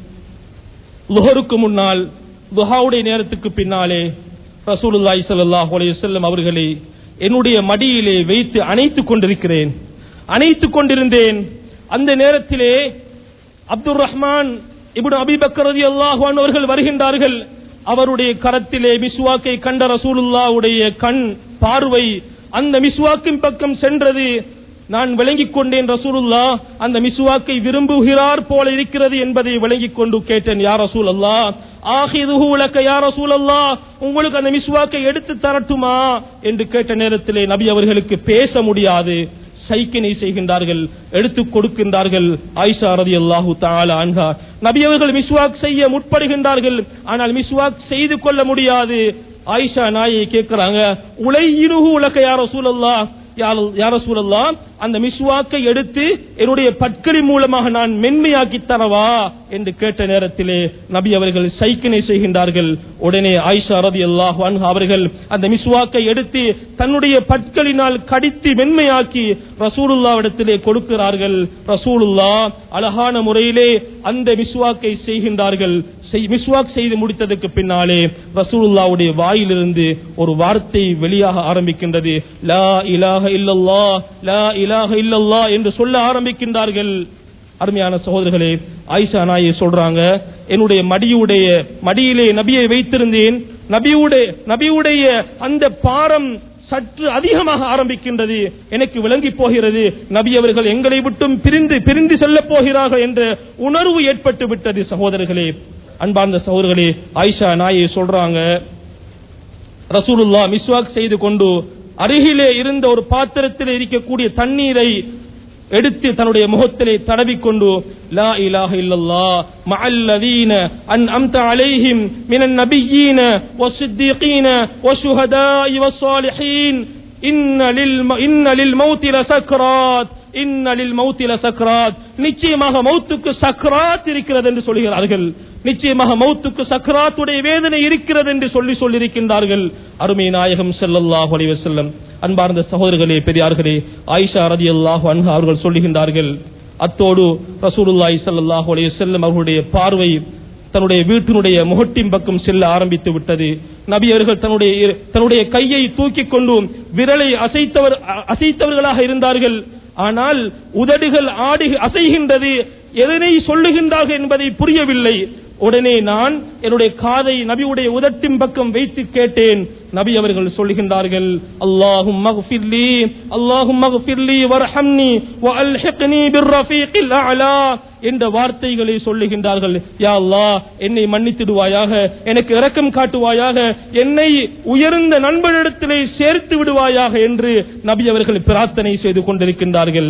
லுஹருக்கு முன்னால் துஹாவுடைய நேரத்துக்கு பின்னாலே ரசூலுல்லாஹி ஸல்லல்லாஹு அலைஹி வஸல்லம் அவர்களை என்னுடைய மடியிலே வைத்து அணைத்துக் கொண்டிருக்கிறேன் அணைத்துக் கொண்டிருந்தேன் அந்த நேரத்திலே அப்துல் ரஹ்மான் இப்னு அபிபக்கர் ரலியல்லாஹு அன்ஹு அவர்கள் வருகின்றார்கள் அவருடைய கரத்திலே மிஸ்வாக்கை கண்ட ரசூலுல்லாவுடைய கண் பார்வை அந்த மிஸ்வாக்கின் பக்கம் சென்றது நான் விளங்கிக் கொண்டேன் ரசூலுல்லா அந்த மிசுவாக்கை விரும்புகிறார் போல இருக்கிறது என்பதை விளங்கிக் கொண்டு கேட்டேன் யார் ரசூல் அல்லா ஆஹிதுஹு உலக்க யார் ரசூல் அல்லா உங்களுக்கு அந்த மிசுவாக்கை எடுத்து தரட்டுமா என்று கேட்ட நேரத்திலே நபி அவர்களுக்கு பேச முடியாது சைக்கினை செய்கின்றார்கள் எடுத்துக் கொடுக்கின்றார்கள் ஆயிஷா ரதி அல்லாஹு தாலா அன்ஹா நபி அவர்கள் மிஸ்வாக் செய்ய முற்படுகின்றார்கள் ஆனால் மிஸ்வாக் செய்து கொள்ள முடியாது ஆயிஷா நாயை கேட்கிறாங்க உலையினுகு உலக யார சூழல்லா யார சூழல்லா அந்த மிஸ்வாக்கை எடுத்து என்னுடைய பட்களின் மூலமாக நான் மென்மையாக்கி தரவா என்று கேட்ட நேரத்திலே நபி அவர்கள் சைக்கினை செய்கின்றார்கள் உடனே ஆயிஷா ரதி அல்லாஹ் அவர்கள் அந்த மிஸ்வாக்கை எடுத்து தன்னுடைய பட்களினால் கடித்து மென்மையாக்கி ரசூலுல்லாவிடத்திலே கொடுக்கிறார்கள் ரசூலுல்லா அழகான முறையிலே அந்த மிஸ்வாக்கை செய்கின்றார்கள் மிஸ்வாக் செய்து முடித்ததற்கு பின்னாலே ரசூலுல்லாவுடைய வாயிலிருந்து ஒரு வார்த்தை வெளியாக ஆரம்பிக்கின்றது லா இலாஹ இல்லல்லா லா இலாஹ இல்லல்லா என்று சொல்ல ஆரம்பிக்கின்றார்கள் அருமையான சகோதரர்களே ஆயிஷா நாயை சொல்றாங்க என்னுடைய மடியுடைய மடியிலே நபியை வைத்திருந்தேன் நபியுடைய நபியுடைய அந்த பாரம் சற்று அதிகமாக ஆரம்பிக்கின்றது எனக்கு விளங்கி போகிறது நபி அவர்கள் எங்களை விட்டும் பிரிந்து பிரிந்து செல்ல போகிறார்கள் என்ற உணர்வு ஏற்பட்டு விட்டது சகோதரர்களே அன்பார்ந்த சகோதரர்களே ஆயிஷா நாயை சொல்றாங்க ரசூலுல்லா மிஸ்வாக் செய்து கொண்டு அருகிலே இருந்த ஒரு பாத்திரத்தில் இருக்கக்கூடிய தண்ணீரை எடுத்து தன்னுடைய முகத்திலே தடவிக்கொண்டு லா இலாஹ இல்லல்லா மஅல்லதீன அன் அம்த அலைஹிம் மினன் நபியீன வஸ்ஸித்தீகீன வஷ்ஷுஹதாஇ வஸ்ஸாலிஹீன் இன்ன லில் இன்ன லில் மௌத்தி லசக்ராத் இன்னலில் மௌத்தில சக்ராத் நிச்சயமாக மௌத்துக்கு சக்ராத் இருக்கிறது என்று சொல்கிறார்கள் நிச்சயமாக மௌத்துக்கு சக்ராத்துடைய வேதனை இருக்கிறது என்று சொல்லி சொல்லியிருக்கின்றார்கள் அருமை நாயகம் செல்லல்லாஹு அலைஹி வஸல்லம் அன்பார்ந்த சகோதரர்களே பெரியார்களே ஆயிஷா ரதியல்லாஹு அன்ஹா அவர்கள் சொல்லுகின்றார்கள் அத்தோடு ரசூலுல்லாஹி ஸல்லல்லாஹு அலைஹி வஸல்லம் அவர்களுடைய பார்வை தன்னுடைய வீட்டினுடைய முகட்டின் பக்கம் செல்ல ஆரம்பித்து விட்டது நபி அவர்கள் தன்னுடைய தன்னுடைய கையை தூக்கிக் கொண்டு விரலை அசைத்தவர் அசைத்தவர்களாக இருந்தார்கள் ஆனால் உதடுகள் ஆடி அசைகின்றது எதனை சொல்லுகின்றார்கள் என்பதை புரியவில்லை உடனே நான் என்னுடைய காதை நபியுடைய உதட்டின் பக்கம் வைத்து கேட்டேன் நபி அவர்கள் சொல்லுகின்றார்கள் அல்லாஹும் மக்ஃபிர்லி அல்லாஹும் மக்ஃபிர்லி வர்ஹம்னி வஅல்ஹிக்னி பிர்ரஃபீகில் அலா என்ற வார்த்தைகளை சொல்லுகின்றார்கள் யா அல்லாஹ் என்னை மன்னித்திடுவாயாக எனக்கு இரக்கம் காட்டுவாயாக என்னை உயர்ந்த நண்பனிடத்திலே சேர்த்து விடுவாயாக என்று நபி அவர்கள் பிரார்த்தனை செய்து கொண்டிருக்கின்றார்கள்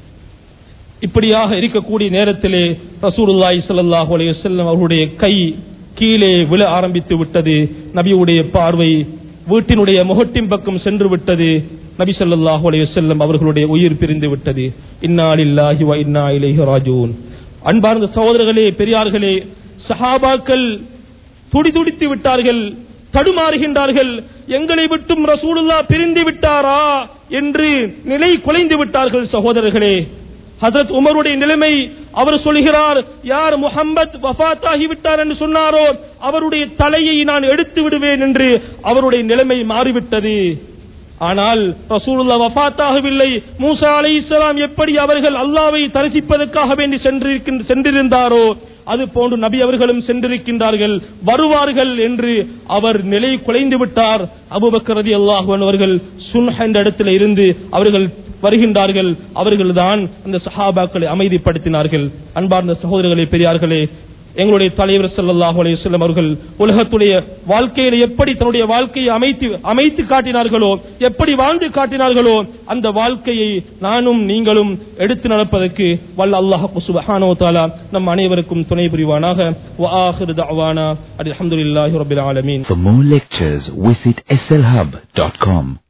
இப்படியாக இருக்கக்கூடிய நேரத்திலே ரசூலுல்லாஹி ஸல்லல்லாஹு அலைஹி வஸல்லம் அவருடைய கை கீழே விழ ஆரம்பித்து விட்டது நபியுடைய பார்வை வீட்டினுடைய முகட்டின் பக்கம் சென்று விட்டது நபி ஸல்லல்லாஹு அலைஹி வஸல்லம் அவர்களுடைய உயிர் பிரிந்து விட்டது இன்னா லில்லாஹி வ இன்னா இலைஹி ராஜிஊன் அன்பார்ந்த சகோதரர்களே பெரியார்களே சஹாபாக்கள் துடிதுடித்து விட்டார்கள் தடுமாறுகின்றார்கள் எங்களை விட்டும் ரசூலுல்லா பிரிந்து விட்டாரா என்று நிலை குலைந்து விட்டார்கள் சகோதரர்களே ஹசரத் உமருடைய நிலைமை அவர் சொல்கிறார் யார் முகம்மது வஃத் ஆகிவிட்டார் என்று சொன்னாரோ அவருடைய தலையை நான் எடுத்து விடுவேன் என்று அவருடைய நிலைமை மாறிவிட்டது ஆனால் ரசூலுல்லா வஃத் ஆகவில்லை மூசா அலை இஸ்லாம் எப்படி அவர்கள் அல்லாவை தரிசிப்பதற்காக வேண்டி சென்றிருக்கின்ற சென்றிருந்தாரோ அது போன்று நபி அவர்களும் சென்றிருக்கின்றார்கள் வருவார்கள் என்று அவர் நிலை குலைந்து விட்டார் அபுபக்கரதி அல்லாஹுவன் அவர்கள் சுன்ஹ என்ற இடத்துல இருந்து அவர்கள் வருகின்றார்கள் அவர்கள்தான் அந்த சஹாபாக்களை அமைதிப்படுத்தினார்கள் அன்பார்ந்த சகோதரர்களே பெரியார்களே எங்களுடைய தலைவர் ஸல்லல்லாஹு அலைஹி வஸல்லம் அவர்கள் உலகத்துடைய வாழ்க்கையில எப்படி தன்னுடைய வாழ்க்கையை அமைத்து அமைத்து காட்டினார்களோ எப்படி வாழ்ந்து காட்டினார்களோ அந்த வாழ்க்கையை நானும் நீங்களும் எடுத்து நடப்பதற்கு வல்ல அல்லாஹ் சுப்ஹானஹு வ தஆலா நம் அனைவருக்கும் துணை புரிவானாக வ ஆகிரு தஅவானா அல்ஹம்துலில்லாஹி ரப்பில் ஆலமீன் For more lectures, visit slhub.com.